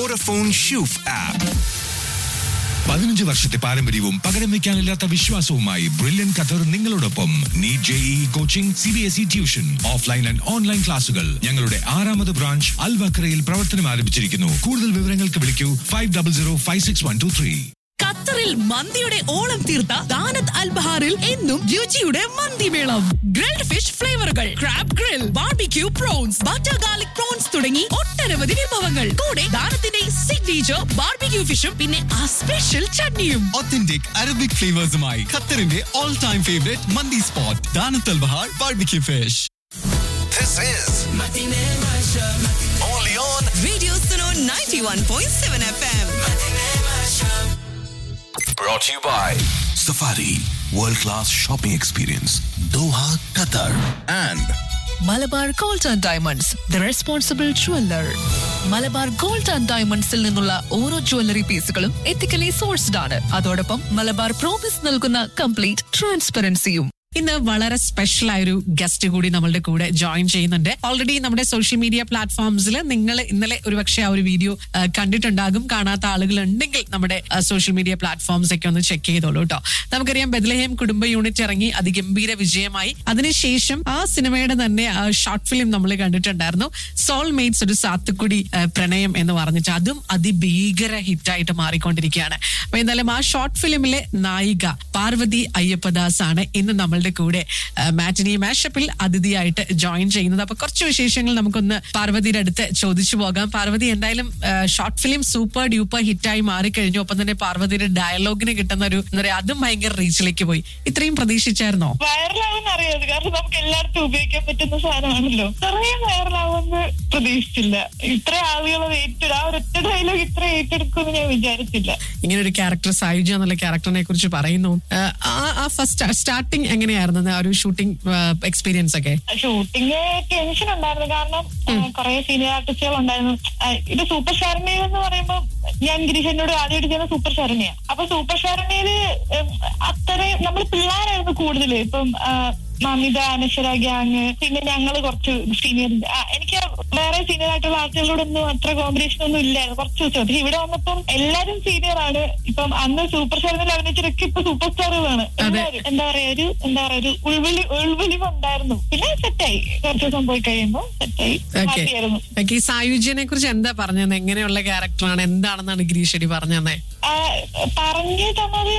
Vodafone Shoof app. പതിനഞ്ച് വർഷത്തെ പാരമ്പര്യവും പകരം വെക്കാനില്ലാത്ത വിശ്വാസവുമായി ബ്രില്യൻ ഖത്തർ നിങ്ങളോടൊപ്പം NEET JEE coaching C B S E tuition offline and online ക്ലാസുകൾ ഞങ്ങളുടെ ആറാമത് ബ്രാഞ്ച് അൽവക്രയിൽ പ്രവർത്തനം ആരംഭിച്ചിരിക്കുന്നു കൂടുതൽ വിവരങ്ങൾക്ക് വിളിക്കൂ five double zero five six one two three ഖത്തറിൽ മന്തിയുടെ ഓളം തീർത്ത ദാനത്ത് അൽബഹാറിൽ എന്നും രുചിയുടെ മന്തിമേളം ഗ്രിൽഡ് ഫിഷ് ഫ്ലേവറുകൾ crab grill barbecue prawns butter garlic prawns തുടങ്ങി ഒട്ടനവധി വിഭവങ്ങൾ കൂടെ ദാനത്തിന്റെ സിഗ്നേച്ചർ ബാർബിക്യൂ ഫിഷും പിന്നെ ആ സ്പെഷ്യൽ ചട്നിയും Authentic Arabic flavors-മായി ഖത്തറിന്റെ all time favorite മന്തി സ്പോട്ട് ദാനത്തൽ ബഹാർ barbecue fish This is only on radio Suno 91.7 FM brought to you by Safari World Class Shopping Experience Doha, Qatar and Malabar gold and diamonds the responsible jeweller Malabar gold and ഡയമണ്ട്സിൽ നിന്നുള്ള ഓരോ jewellery പീസുകളും ethically sourced ആണ് അതോടൊപ്പം Malabar promise നൽകുന്ന complete ട്രാൻസ്പെറൻസിയും ഇന്ന് വളരെ സ്പെഷ്യൽ ആയ ഒരു ഗസ്റ്റ് കൂടി നമ്മളുടെ കൂടെ ജോയിൻ ചെയ്യുന്നുണ്ട് ഓൾറെഡി നമ്മുടെ സോഷ്യൽ മീഡിയ പ്ലാറ്റ്ഫോംസിൽ നിങ്ങൾ ഇന്നലെ ഒരുപക്ഷെ ആ ഒരു വീഡിയോ കണ്ടിട്ടുണ്ടാകും കാണാത്ത ആളുകൾ ഉണ്ടെങ്കിൽ നമ്മുടെ സോഷ്യൽ മീഡിയ പ്ലാറ്റ്ഫോംസ് ഒക്കെ ഒന്ന് ചെക്ക് ചെയ്തോളൂ കേട്ടോ നമുക്കറിയാം ബെദ്ലഹേം കുടുംബ യൂണിറ്റ് ഇറങ്ങി അതിഗംഭീര വിജയമായി അതിനുശേഷം ആ സിനിമയുടെ തന്നെ ഷോർട്ട് ഫിലിം നമ്മൾ കണ്ടിട്ടുണ്ടായിരുന്നു സോൾ മേറ്റ്സ് ഒരു സാത്തുക്കുടി ആ, പ്രണയം എന്ന് പറഞ്ഞിട്ട് അതും അതിഭീകര ഹിറ്റായിട്ട് മാറിക്കൊണ്ടിരിക്കുകയാണ് അപ്പൊ എന്തായാലും ആ ഷോർട്ട് ഫിലിമിലെ നായിക പാർവതി അയ്യപ്പദാസ് ആണ് ഇന്ന് നമ്മളുടെ കൂടെ മാറ്റിനി മാഷപ്പിൽ അതിഥിയായിട്ട് ജോയിൻ ചെയ്യുന്നത് അപ്പൊ കുറച്ച് വിശേഷങ്ങൾ നമുക്കൊന്ന് പാർവതിയുടെ അടുത്ത് ചോദിച്ചു പോകാം പാർവതി എന്തായാലും ഷോർട്ട് ഫിലിം സൂപ്പർ ഡ്യൂപ്പർ ഹിറ്റായി മാറിക്കഴിഞ്ഞു ഒപ്പം തന്നെ പാർവതിയുടെ ഡയലോഗിന് കിട്ടുന്ന ഒരു എന്താ പറയാ അതും ഭയങ്കര റീച്ചിലേക്ക് പോയി ഇത്രയും പ്രതീക്ഷിച്ചായിരുന്നോ വൈറലാവുമെന്ന് അറിയാതെ കാരണം നമുക്ക് എല്ലായിടത്തും ഉപയോഗിക്കാൻ പറ്റുന്ന സാധനമാണല്ലോ ഇത്രയും വൈറലാവുമെന്ന് പ്രതീക്ഷിച്ചില്ല ഇത്ര ആളുകൾ ഏറ്റെടു ആ ഒരൊറ്റ ഡയലോഗ് ഇത്ര ഏറ്റെടുക്കുമെന്ന് ഞാൻ വിചാരിച്ചില്ല ഇങ്ങനെ ഒരു ക്യാരക്ടർ സായുജ എന്നുള്ള ക്യാരക്ടറിനെ കുറിച്ച് പറയുന്നു ആ, ആ- ആ ഫസ്റ്റ് സ്റ്റാർട്ടിങ് എങ്ങനെയായിരുന്നു ആ ഒരു ഷൂട്ടിംഗ് എക്സ്പീരിയൻസ് ഒക്കെ ഷൂട്ടിങ് ടെൻഷൻ ഉണ്ടായിരുന്നു കാരണം കുറെ സീനിയർ ആർട്ടിസ്റ്റുകൾ ഉണ്ടായിരുന്നു ആ, ഇത് സൂപ്പർ ശരണ്യ എന്ന് പറയുമ്പോൾ ഞാൻ ഗിരീഷനോട് ആദ്യമായിട്ട് ചെയ്യുന്ന സൂപ്പർ ശരണ്യ അപ്പൊ സൂപ്പർ ശരണ്യയില് ഉം, അത്രയും നമ്മൾ പിള്ളേരായിരുന്നു കൂടുതൽ ഇപ്പം ആ, മമിത അനശ്വര ഗ്യാങ് പിന്നെ ഞങ്ങൾ കുറച്ച് സീനിയർ എനിക്ക് വേറെ സീനിയർ ആയിട്ടുള്ള ആർട്ടിസ്റ്റുകളോടൊന്നും അത്ര കോമ്പറ്റീഷൻ ഒന്നും ഇല്ലായിരുന്നു കുറച്ച് ദിവസം പക്ഷെ ഇവിടെ വന്നപ്പം എല്ലാരും സീനിയർ ആണ് ഇപ്പം അന്ന് സൂപ്പർ സ്റ്റാറിൽ അഭിനയിച്ചതൊക്കെ ഇപ്പൊ സൂപ്പർ സ്റ്റാറുകളാണ് എല്ലാവരും എന്താ പറയാ ഒരു എന്താ പറയാ ഒരു ഉൾവിളി ഉൾവിളിവ് ഉണ്ടായിരുന്നു പിന്നെ സെറ്റായി കുറച്ച് ദിവസം പോയി കഴിയുമ്പോ സെറ്റായി ഓക്കെ ഹാപ്പിയായിരുന്നു ഓക്കെ ഈ സായുജ്യനെ കുറിച്ച് എന്താ പറഞ്ഞത് എങ്ങനെയുള്ള ക്യാരക്ടറാണ് എന്താണെന്നാണ് ഗിരീഷടി പറഞ്ഞത് ആ, പറഞ്ഞു തന്നത്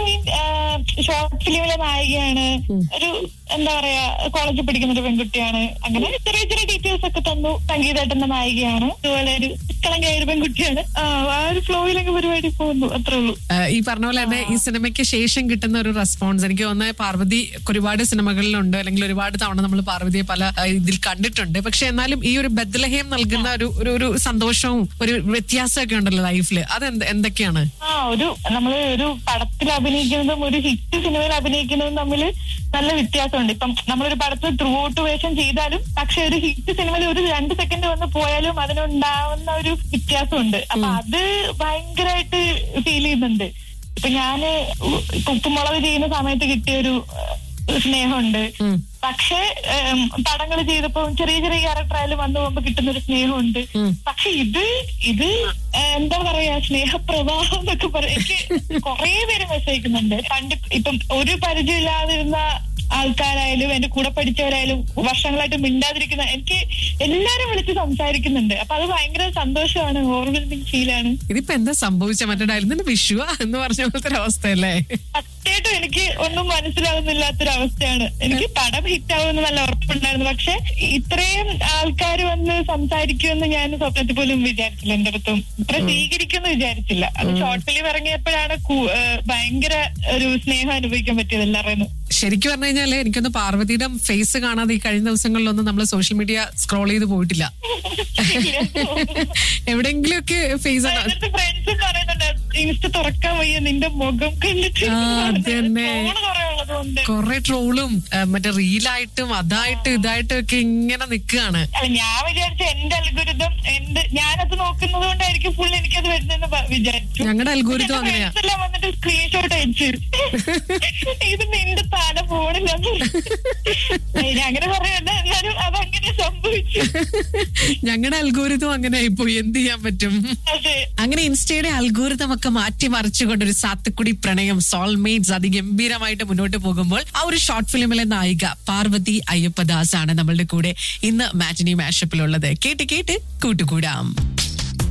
ഷോർട്ട് ഫിലിമിലെ നായികയാണ് ഒരു എന്താ പറയാ കോളേജിൽ പഠിക്കുന്ന ഒരു പെൺകുട്ടിയാണ് അങ്ങനെ ചെറിയ ചെറിയ ഡീറ്റെയിൽസ് ഒക്കെ തന്നു സംഗീതേട്ടന്റെ നായികയാണ് അതുപോലെ ഒരു കളങ്കായ ഒരു പെൺകുട്ടിയാണ് ആ ആ ഒരു ഫ്ലോയിലൊക്കെ പരിപാടി പോകുന്നു അത്രേ ഉള്ളൂ ഈ പറഞ്ഞ പോലെ തന്നെ ഈ സിനിമയ്ക്ക് ശേഷം കിട്ടുന്ന ഒരു റെസ്പോൺസ് എനിക്ക് തോന്നുന്നത് പാർവതി ഒരുപാട് സിനിമകളിലുണ്ട് അല്ലെങ്കിൽ ഒരുപാട് തവണ നമ്മൾ പാർവതിയെ പല ആ, ഇതിൽ കണ്ടിട്ടുണ്ട് പക്ഷെ എന്നാലും ഈ ഒരു ബദ്ലഹേം നൽകുന്ന ഒരു ഒരു ഒരു സന്തോഷവും ഒരു വ്യത്യാസമൊക്കെ ഉണ്ടല്ലോ ലൈഫിൽ അത് എന്ത് എന്തൊക്കെയാണ് ആ ഒരു നമ്മൾ ഒരു പടത്തിൽ അഭിനയിക്കുന്നതും ഒരു ഹിറ്റ് സിനിമയിൽ അഭിനയിക്കുന്നതും തമ്മിൽ നല്ല വ്യത്യാസമുണ്ട് ഇപ്പം നമ്മളൊരു പടത്തിൽ ത്രൂ ഔട്ട് വേഷം ചെയ്താലും പക്ഷെ ഒരു ഹിറ്റ് സിനിമയിൽ ഒരു രണ്ട് സെക്കൻഡ് വന്ന് പോയാലും അതിനുണ്ടാവുന്ന ഒരു വ്യത്യാസമുണ്ട് അപ്പൊ അത് ഭയങ്കരമായിട്ട് ഫീൽ ചെയ്യുന്നുണ്ട് ഇപ്പൊ ഞാന് ഉ- ഇപ്പൊ ഉപ്പുമുളക് ചെയ്യുന്ന സമയത്ത് കിട്ടിയ ഒരു ഏഹ്, സ്നേഹമുണ്ട് പക്ഷെ പടങ്ങൾ ചെയ്തപ്പോ ചെറിയ ചെറിയ ക്യാരക്ടർ ആയാലും വന്നു പോകുമ്പോ കിട്ടുന്ന ഒരു സ്നേഹമുണ്ട് പക്ഷെ ഇത് ഇത് ഏഹ്, എന്താ പറയാ സ്നേഹപ്രവാഹം എന്നൊക്കെ പറയാം എനിക്ക് കുറെ പേര് മെസ്സേജ് അയക്കുന്നുണ്ട് പണ്ട് ഇപ്പം ഒരു പരിചയമില്ലാതിരുന്ന ആൾക്കാരായാലും എന്റെ കൂടെ പഠിച്ചവരായാലും വർഷങ്ങളായിട്ട് മിണ്ടാതിരിക്കുന്ന എനിക്ക് എല്ലാരും വിളിച്ച് സംസാരിക്കുന്നുണ്ട് അപ്പൊ അത് ഭയങ്കര സന്തോഷമാണ് ഓർഗനൈസിങ് ഫീലാണ് ഇതിപ്പോ എന്താ സംഭവിച്ച മറ്റേ ഡയലോഗ് വിഷുവ എന്ന് പറഞ്ഞ പോലത്തെ ഒരു അവസ്ഥയല്ലേ സത്യമായിട്ടും എനിക്ക് ഒന്നും മനസ്സിലാവുന്നില്ലാത്തൊരവസ്ഥയാണ് എനിക്ക് പടം ഹിറ്റ് ആവുമെന്ന് നല്ല ഉറപ്പുണ്ടായിരുന്നു പക്ഷെ ഇത്രയും ആൾക്കാർ വന്ന് സംസാരിക്കുമെന്ന് ഞാൻ സ്വപ്നത്തിൽ പോലും വിചാരിച്ചില്ല എന്റെ അടുത്തും ഇത്ര സ്വീകരിക്കുമെന്ന് വിചാരിച്ചില്ല അത് ഷോർട്ട് ഫിലിം ഇറങ്ങിയപ്പോഴാണ് കൂ- ഏഹ് ഭയങ്കര ഒരു സ്നേഹം അനുഭവിക്കാൻ പറ്റിയത് എല്ലാവരും ശരിക്കും പറഞ്ഞു കഴിഞ്ഞാല് എനിക്കൊന്ന് പാർവതിയുടെ ഫേസ് കാണാതെ ഈ കഴിഞ്ഞ ദിവസങ്ങളിലൊന്നും നമ്മൾ സോഷ്യൽ മീഡിയ സ്ക്രോൾ ചെയ്ത് പോയിട്ടില്ല എവിടെയെങ്കിലുമൊക്കെ ഫേസ് ഫ്രണ്ട്സും പറയുന്നുണ്ട് ഇൻസ്റ്റ തുറക്കാൻ വയ്യ നിന്റെ മുഖം കണ്ടിട്ട് ആ, അതന്നെ. ഫോണ് കുറേ ഉള്ളതുകൊണ്ട് ഉള്ളതുകൊണ്ട് കൊറേ ട്രോളും മറ്റേ റീലായിട്ടും അതായിട്ടും ഇതായിട്ടും ഒക്കെ ഇങ്ങനെ നിൽക്കുകയാണ് അല്ല ഞാൻ വിചാരിച്ചു എന്റെ അൽഗുരുതം എന്റെ ഞാനത് നോക്കുന്നത് കൊണ്ടായിരിക്കും ഫുൾ എനിക്കത് വരുന്നെന്ന് പ- വിചാരിച്ചു ഞങ്ങളുടെ അൽഗോരിതം അങ്ങനെയാ friends എല്ലാം വന്നിട്ട് സ്ക്രീൻഷോട്ട് അയച്ചു ഇത് നിന്റെ തല ഫോണില്ലെന്ന് ഞാൻ അങ്ങനെ പറയണ്ട എന്നാലും അതങ്ങനെ സംഭവിച്ചു ഞങ്ങളുടെ അൽഗോരിതം അങ്ങനെ ആയിപ്പോയി എന്ത് ചെയ്യാൻ പറ്റും അതെ അങ്ങനെ ഇൻസ്റ്റയുടെ അൽഗോരിതം ഒക്കെ മാറ്റി മറിച്ചുകൊണ്ട് ഒരു സാത്തുക്കുടി പ്രണയം സോൾമേറ്റ്സ് അതിഗംഭീരമായിട്ട് മുന്നോട്ട് പോകുമ്പോൾ ആ ഒരു ഷോർട്ട് ഫിലിമിലെ നായിക പാർവതി അയ്യപ്പദാസ് ആണ് നമ്മളുടെ കൂടെ ഇന്ന് മാറ്റിനി മാഷപ്പിലുള്ളത് കേട്ട് കേട്ട് കൂട്ടുകൂടാം